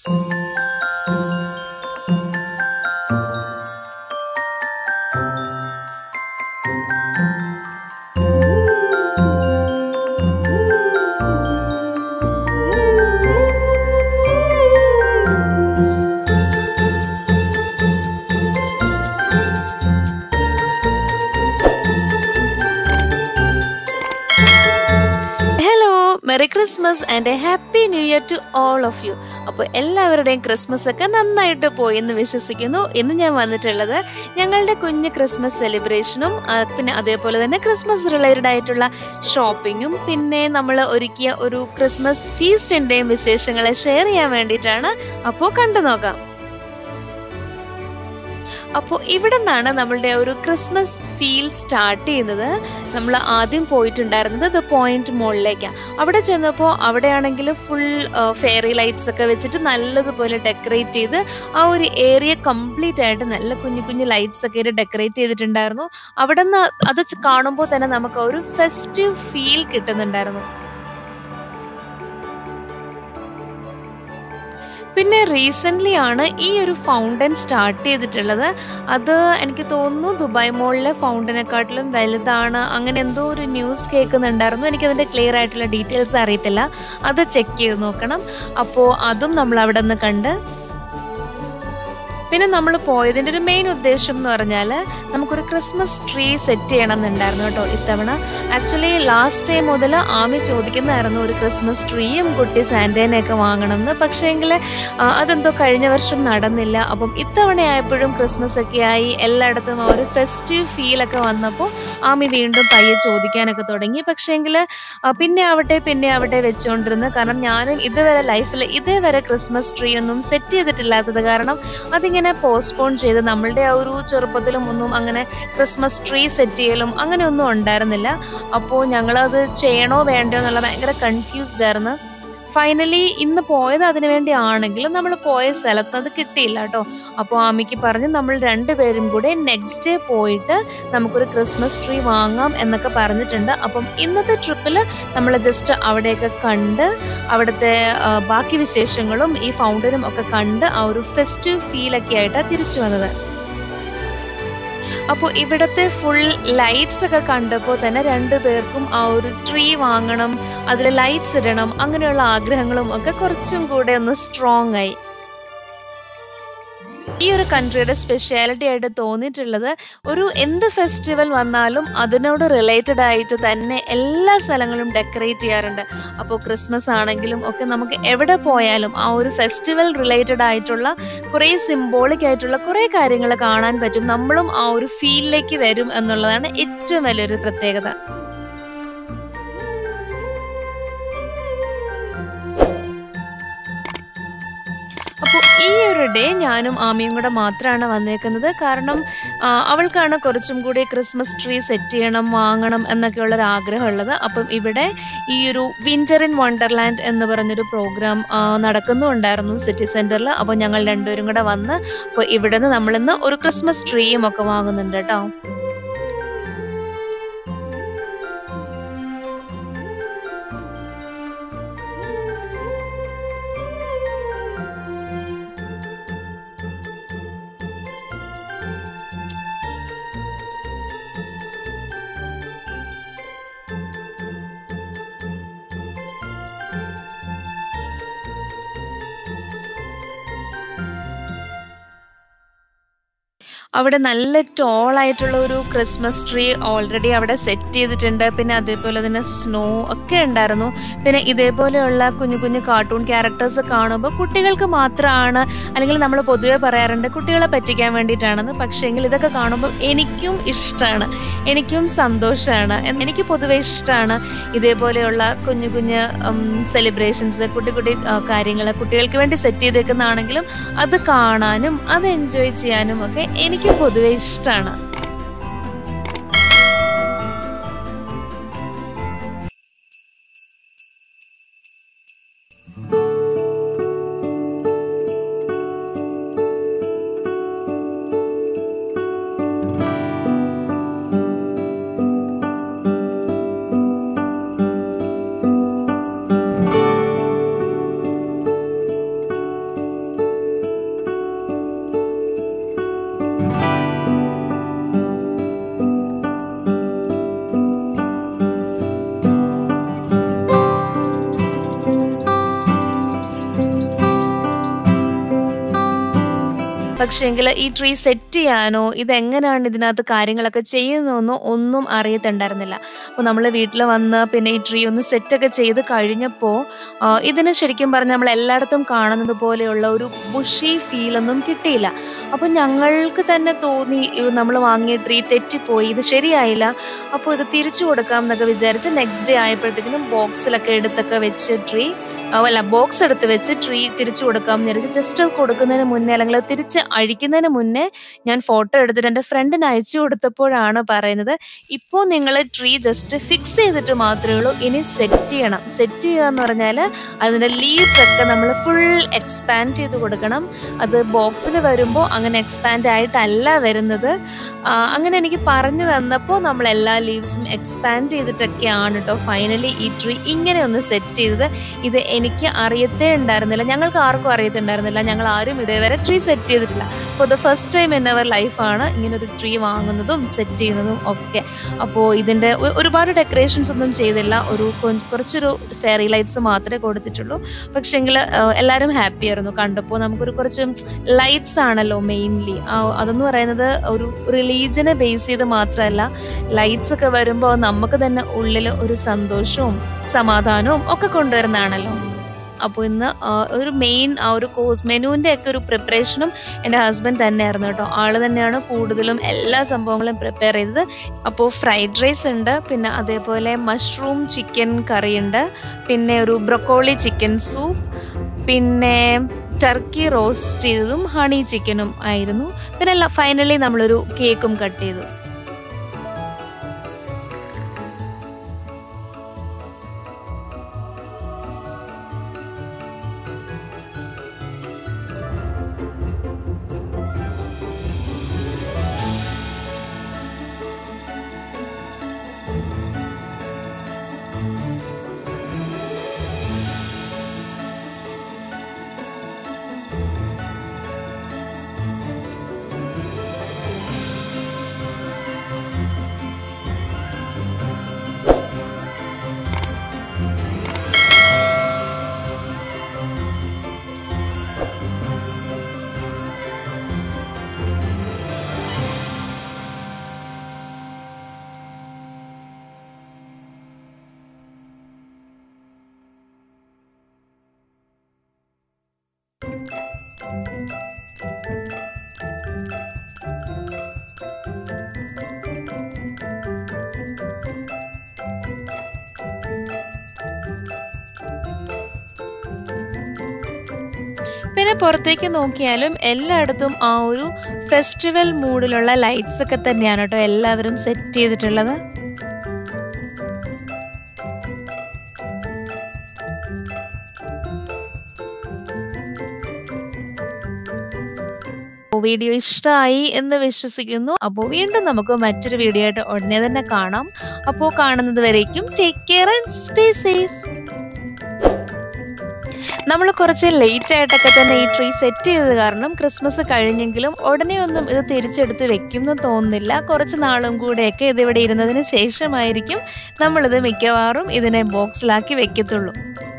hello merry Christmas and a happy New Year to all of you അപ്പോൾ എല്ലാവരുടെയും Christmas ഒക്കെ നന്നായിട്ട് പോയി എന്ന് വിശ്വസിക്കുന്നു ഇന്ന് ഞാൻ വന്നിട്ടുള്ളത് ഞങ്ങളുടെ കുഞ്ഞ് ക്രിസ്മസ് സെലിബ്രേഷനും ആ, പിന്നെ അതേപോലെ തന്നെ ക്രിസ്മസ് റിലേറ്റഡ് ആയിട്ടുള്ള ഷോപ്പിങ്ങും പിന്നെ നമ്മൾ ഒരുക്കിയ ഒരു ക്രിസ്മസ് ഫീസ്റ്റിൻ്റെയും വിശേഷങ്ങളെ ഷെയർ ചെയ്യാൻ വേണ്ടിയിട്ടാണ് അപ്പോൾ കണ്ടു നോക്കാം അപ്പോൾ ഇവിടെ നിന്നാണ് നമ്മളുടെ ഒരു ക്രിസ്മസ് ഫീൽ സ്റ്റാർട്ട് ചെയ്യുന്നത് നമ്മൾ ആദ്യം പോയിട്ടുണ്ടായിരുന്നത് ദ പോയിന്റ് മോളിലേക്കാണ് അവിടെ ചെന്നപ്പോൾ അവിടെയാണെങ്കിൽ ഫുൾ ഫെയറി ലൈറ്റ്സ് ഒക്കെ വെച്ചിട്ട് നല്ലതുപോലെ ഡെക്കറേറ്റ് ചെയ്ത് ആ ഒരു ഏരിയ കംപ്ലീറ്റ് ആയിട്ട് നല്ല കുഞ്ഞു കുഞ്ഞു ലൈറ്റ്സ് ഒക്കെ ഡെക്കറേറ്റ് ചെയ്തിട്ടുണ്ടായിരുന്നു അവിടെ നിന്ന് അത് കാണുമ്പോൾ തന്നെ നമുക്ക് ഒരു ഫെസ്റ്റീവ് ഫീൽ കിട്ടുന്നുണ്ടായിരുന്നു പിന്നെ റീസെൻ്റ്ലി ആണ് ഈ ഒരു ഫൗണ്ടൻ സ്റ്റാർട്ട് ചെയ്തിട്ടുള്ളത് അത് എനിക്ക് തോന്നുന്നു ദുബായ് മോളിലെ ഫൗണ്ടനെക്കാട്ടിലും വലുതാണ് അങ്ങനെ എന്തോ ഒരു ന്യൂസ് കേൾക്കുന്നുണ്ടായിരുന്നു എനിക്കതിൻ്റെ ക്ലിയർ ആയിട്ടുള്ള ഡീറ്റെയിൽസ് അറിയത്തില്ല അത് ചെക്ക് ചെയ്ത് നോക്കണം അപ്പോൾ അതും നമ്മൾ അവിടെ നിന്ന് കണ്ട് പിന്നെ നമ്മൾ പോയതിൻ്റെ ഒരു മെയിൻ ഉദ്ദേശം എന്ന് പറഞ്ഞാൽ നമുക്കൊരു ക്രിസ്മസ് ട്രീ സെറ്റ് ചെയ്യണം എന്നുണ്ടായിരുന്നു കേട്ടോ ഇത്തവണ ആക്ച്വലി ലാസ്റ്റ് ടൈം മുതൽ ആമി ചോദിക്കുന്നതായിരുന്നു ഒരു ക്രിസ്മസ് ട്രീയും കുട്ടി സാൻറ്റേനെയൊക്കെ വാങ്ങണം എന്ന് പക്ഷേ എങ്കിൽ അതെന്തോ കഴിഞ്ഞ വർഷം നടന്നില്ല അപ്പം ഇത്തവണ ആയപ്പോഴും ക്രിസ്മസ് ഒക്കെ ആയി എല്ലായിടത്തും ആ ഒരു ഫെസ്റ്റീവ് ഫീലൊക്കെ വന്നപ്പോൾ ആമി വീണ്ടും പയ്യെ ചോദിക്കാനൊക്കെ തുടങ്ങി പക്ഷേങ്കിൽ പിന്നെ ആവട്ടെ പിന്നെ ആവട്ടെ വെച്ചുകൊണ്ടിരുന്നു കാരണം ഞാനും ഇതുവരെ ലൈഫിൽ ഇതേവരെ ക്രിസ്മസ് ട്രീ ഒന്നും സെറ്റ് ചെയ്തിട്ടില്ലാത്തത് കാരണം അതിങ്ങനെ പോസ്റ്റ്പോൺ ചെയ്ത് നമ്മളുടെ ആ ഒരു ചെറുപ്പത്തിലും ഒന്നും അങ്ങനെ ക്രിസ്മസ് ട്രീ സെറ്റ് ചെയ്യലും അങ്ങനെ ഒന്നും ഉണ്ടായിരുന്നില്ല അപ്പോൾ ഞങ്ങളത് ചെയ്യണോ വേണ്ടോ എന്നുള്ള ഭയങ്കര കൺഫ്യൂസ്ഡ് ആയിരുന്നു ഫൈനലി ഇന്ന് പോയത് അതിനു വേണ്ടി ആണെങ്കിലും നമ്മൾ പോയ സ്ഥലത്ത് അത് കിട്ടിയില്ല കേട്ടോ അപ്പോൾ ആമിക്ക് പറഞ്ഞ് നമ്മൾ രണ്ടുപേരും കൂടെ നെക്സ്റ്റ് ഡേ പോയിട്ട് നമുക്കൊരു ക്രിസ്മസ് ട്രീ വാങ്ങാം എന്നൊക്കെ പറഞ്ഞിട്ടുണ്ട് അപ്പം ഇന്നത്തെ ട്രിപ്പിൽ നമ്മൾ ജസ്റ്റ് അവിടെയൊക്കെ കണ്ട് അവിടുത്തെ ആ, ബാക്കി വിശേഷങ്ങളും ഈ ഫൗണ്ടനും ഒക്കെ കണ്ട് ആ ഒരു ഫെസ്റ്റീവ് ഫീലൊക്കെ ആയിട്ടാണ് തിരിച്ചു വന്നത് അപ്പോൾ ഇവിടുത്തെ ഫുൾ ലൈറ്റ്സ് ഒക്കെ കണ്ടപ്പോൾ തന്നെ രണ്ടു പേർക്കും ആ ഒരു ട്രീ വാങ്ങണം അതിൽ ലൈറ്റ്സ് ഇടണം അങ്ങനെയുള്ള ആഗ്രഹങ്ങളും ഒക്കെ കുറച്ചും കൂടെ ഒന്ന് സ്ട്രോങ് ആയി ഈ ഒരു കൺട്രിയുടെ സ്പെഷ്യാലിറ്റി ആയിട്ട് തോന്നിയിട്ടുള്ളത് ഒരു എന്ത് ഫെസ്റ്റിവൽ വന്നാലും അതിനോട് റിലേറ്റഡ് ആയിട്ട് തന്നെ എല്ലാ സ്ഥലങ്ങളും ഡെക്കറേറ്റ് ചെയ്യാറുണ്ട് അപ്പോൾ ക്രിസ്മസ് ആണെങ്കിലും ഒക്കെ നമുക്ക് എവിടെ പോയാലും ആ ഒരു ഫെസ്റ്റിവൽ റിലേറ്റഡ് ആയിട്ടുള്ള കുറേ സിംബോളിക് ആയിട്ടുള്ള കുറേ കാര്യങ്ങൾ കാണാൻ പറ്റും നമ്മളും ആ ഒരു ഫീലിലേക്ക് വരും എന്നുള്ളതാണ് ഏറ്റവും വലിയൊരു പ്രത്യേകത അപ്പോൾ ഈ ഒരു ഡേ ഞാനും ആമിയും കൂടെ മാത്രമാണ് വന്നേക്കുന്നത് കാരണം ആ, അവൾക്കാണ് കുറച്ചും കൂടി ക്രിസ്മസ് ട്രീ സെറ്റ് ചെയ്യണം വാങ്ങണം എന്നൊക്കെയുള്ള ഒരു ആഗ്രഹമുള്ളത് അപ്പം ഇവിടെ ഈ ഒരു വിന്റർ ഇൻ വണ്ടർലാൻഡ് എന്ന് പറഞ്ഞൊരു പ്രോഗ്രാം നടക്കുന്നുണ്ടായിരുന്നു സിറ്റി സെൻറ്ററിൽ അപ്പോൾ ഞങ്ങൾ രണ്ടുപേരും കൂടെ വന്ന് അപ്പോൾ ഇവിടെ നിന്ന് നമ്മളിന്ന് ഒരു ക്രിസ്മസ് ട്രീയും ഒക്കെ വാങ്ങുന്നുണ്ട് കേട്ടോ അവിടെ നല്ല ടോൾ ആയിട്ടുള്ള ഒരു ക്രിസ്മസ് ട്രീ ഓൾറെഡി അവിടെ സെറ്റ് ചെയ്തിട്ടുണ്ട് പിന്നെ അതേപോലെ തന്നെ സ്നോ ഒക്കെ ഉണ്ടായിരുന്നു പിന്നെ ഇതേപോലെയുള്ള കുഞ്ഞു കുഞ്ഞു കാർട്ടൂൺ ക്യാരക്ടേഴ്സ് കാണുമ്പോൾ കുട്ടികൾക്ക് മാത്രമാണ് അല്ലെങ്കിൽ നമ്മൾ പൊതുവെ പറയാറുണ്ട് കുട്ടികളെ പറ്റിക്കാൻ വേണ്ടിയിട്ടാണെന്ന് പക്ഷേങ്കിൽ ഇതൊക്കെ കാണുമ്പോൾ എനിക്കും ഇഷ്ടമാണ് എനിക്കും സന്തോഷമാണ് എനിക്ക് പൊതുവെ ഇഷ്ടമാണ് ഇതേപോലെയുള്ള കുഞ്ഞു കുഞ്ഞ് സെലിബ്രേഷൻസ് കുട്ടി കുട്ടി കാര്യങ്ങൾ കുട്ടികൾക്ക് വേണ്ടി സെറ്റ് ചെയ്തേക്കുന്നതാണെങ്കിലും അത് കാണാനും അത് എൻജോയ് ചെയ്യാനും ഒക്കെ എനിക്ക് പൊതുവെ ഇഷ്ടമാണ് പക്ഷേങ്കിൽ ഈ ട്രീ സെറ്റ് ചെയ്യാനോ ഇതെങ്ങനെയാണ് ഇതിനകത്ത് കാര്യങ്ങളൊക്കെ ചെയ്യുന്നതെന്നോ ഒന്നും അറിയത്തുണ്ടായിരുന്നില്ല അപ്പോൾ നമ്മൾ വീട്ടിൽ വന്ന് പിന്നെ ഈ ട്രീ ഒന്ന് സെറ്റൊക്കെ ചെയ്ത് കഴിഞ്ഞപ്പോൾ ഇതിന് ശരിക്കും പറഞ്ഞാൽ നമ്മൾ എല്ലായിടത്തും കാണുന്നത് പോലെയുള്ള ഒരു ബുഷി ഫീലൊന്നും കിട്ടിയില്ല അപ്പോൾ ഞങ്ങൾക്ക് തന്നെ തോന്നി നമ്മൾ വാങ്ങിയ ട്രീ തെറ്റിപ്പോയി ഇത് ശരിയായില്ല അപ്പോൾ ഇത് തിരിച്ചു കൊടുക്കാം എന്നൊക്കെ വിചാരിച്ച് നെക്സ്റ്റ് ഡേ ആയപ്പോഴത്തേക്കിനും ബോക്സിലൊക്കെ എടുത്തൊക്കെ വെച്ച് ട്രീ അല്ല ബോക്സ് എടുത്ത് വെച്ച് ട്രീ തിരിച്ചു കൊടുക്കാം എന്ന് വിചാരിച്ച് ജസ്റ്റ് കൊടുക്കുന്നതിന് മുന്നേ അല്ലെങ്കിൽ അത് തിരിച്ച് അഴിക്കുന്നതിന് മുന്നേ ഞാൻ ഫോട്ടോ എടുത്തിട്ട് എൻ്റെ ഫ്രണ്ടിന് അയച്ചു കൊടുത്തപ്പോഴാണ് പറയുന്നത് ഇപ്പോൾ നിങ്ങൾ ട്രീ ജസ്റ്റ് ഫിക്സ് ചെയ്തിട്ട് മാത്രമേ ഉള്ളൂ ഇനി സെറ്റ് ചെയ്യണം സെറ്റ് ചെയ്യുക എന്ന് പറഞ്ഞാൽ അതിൻ്റെ ലീവ്സ് ഒക്കെ നമ്മൾ ഫുൾ എക്സ്പാൻഡ് ചെയ്ത് കൊടുക്കണം അത് ബോക്സിൽ വരുമ്പോൾ അങ്ങനെ എക്സ്പാൻഡ് ആയിട്ടല്ല വരുന്നത് ആ, അങ്ങനെ എനിക്ക് പറഞ്ഞു തന്നപ്പോൾ നമ്മൾ എല്ലാ ലീവ്സും എക്സ്പാൻഡ് ചെയ്തിട്ടൊക്കെയാണ് കേട്ടോ ഫൈനലി ഈ ട്രീ ഇങ്ങനെ ഒന്ന് സെറ്റ് ചെയ്തത് ഇത് എനിക്ക് അറിയത്തേ ഉണ്ടായിരുന്നില്ല ഞങ്ങൾക്ക് ആർക്കും അറിയത്തുണ്ടായിരുന്നില്ല ഞങ്ങൾ ആരും ഇതേവരെ ട്രീ സെറ്റ് ചെയ്തിട്ടില്ല for the first time in our ലൈഫാണ് ഇങ്ങനെ ഒരു ട്രീ വാങ്ങുന്നതും സെറ്റ് ചെയ്യുന്നതും ഒക്കെ അപ്പോൾ ഇതിൻ്റെ ഒ- ഒരുപാട് ഡെക്കറേഷൻസ് ഒന്നും ചെയ്തില്ല ഒരു കൊ- കുറച്ചൊരു ഫെയറി ലൈറ്റ്സ് മാത്രമേ കൊടുത്തിട്ടുള്ളൂ പക്ഷേങ്കിൽ എല്ലാവരും ഹാപ്പി ആയിരുന്നു കണ്ടപ്പോൾ നമുക്കൊരു കുറച്ച് ലൈറ്റ്സ് ആണല്ലോ മെയിൻലി അതെന്ന് പറയുന്നത് ഒരു റിലീജിയനെ ബേസ് ചെയ്ത് മാത്രമല്ല ലൈറ്റ്സ് ഒക്കെ വരുമ്പോൾ നമുക്ക് തന്നെ ഉള്ളിൽ ഒരു സന്തോഷവും സമാധാനവും ഒക്കെ കൊണ്ടുവരുന്നതാണല്ലോ അപ്പോൾ ഇന്ന് ആ, ഒരു മെയിൻ ആ ഒരു കോഴ്സ് മെനുവിൻ്റെ ഒക്കെ ഒരു പ്രിപ്പറേഷനും എൻ്റെ ഹസ്ബൻഡ് തന്നെയായിരുന്നു കേട്ടോ ആള് തന്നെയാണ് കൂടുതലും എല്ലാ സംഭവങ്ങളും പ്രിപ്പയർ ചെയ്തത് അപ്പോൾ ഫ്രൈഡ് റൈസ് ഉണ്ട് പിന്നെ അതേപോലെ മഷ്റൂം ചിക്കൻ കറി ഉണ്ട് പിന്നെ ഒരു ബ്രൊക്കോളി ചിക്കൻ സൂപ്പ് പിന്നെ ടർക്കി റോസ്റ്റ് ചെയ്തതും ഹണി ചിക്കനും ആയിരുന്നു പിന്നെ ഫൈനലി നമ്മളൊരു കേക്കും കട്ട് ചെയ്തു പിന്നെ പുറത്തേക്ക് നോക്കിയാലും എല്ലായിടത്തും ആ ഒരു ഫെസ്റ്റിവൽ മൂഡിലുള്ള ലൈറ്റ്സ് ഒക്കെ തന്നെയാണ് കേട്ടോ എല്ലാവരും സെറ്റ് ചെയ്തിട്ടുള്ളത് വീഡിയോ ഇഷ്ടമായി എന്ന് വിശ്വസിക്കുന്നു അപ്പോൾ വീണ്ടും നമുക്ക് മറ്റൊരു വീഡിയോ ആയിട്ട് ഉടനെ തന്നെ കാണാം അപ്പോൾ കാണുന്നത് വരേക്കും take care and stay safe നമ്മൾ കുറച്ച് ലേറ്റ് ആയിട്ടൊക്കെ തന്നെ ഈ ട്രീ സെറ്റ് ചെയ്തത് കാരണം ക്രിസ്മസ് കഴിഞ്ഞെങ്കിലും ഉടനെ ഒന്നും ഇത് തിരിച്ചെടുത്ത് വെക്കും എന്ന് തോന്നുന്നില്ല കുറച്ച് നാളും കൂടെയൊക്കെ ഇതിവിടെ ഇരുന്നതിന് ശേഷമായിരിക്കും നമ്മളിത് മിക്കവാറും ഇതിനെ ബോക്സിലാക്കി വെക്കത്തുള്ളൂ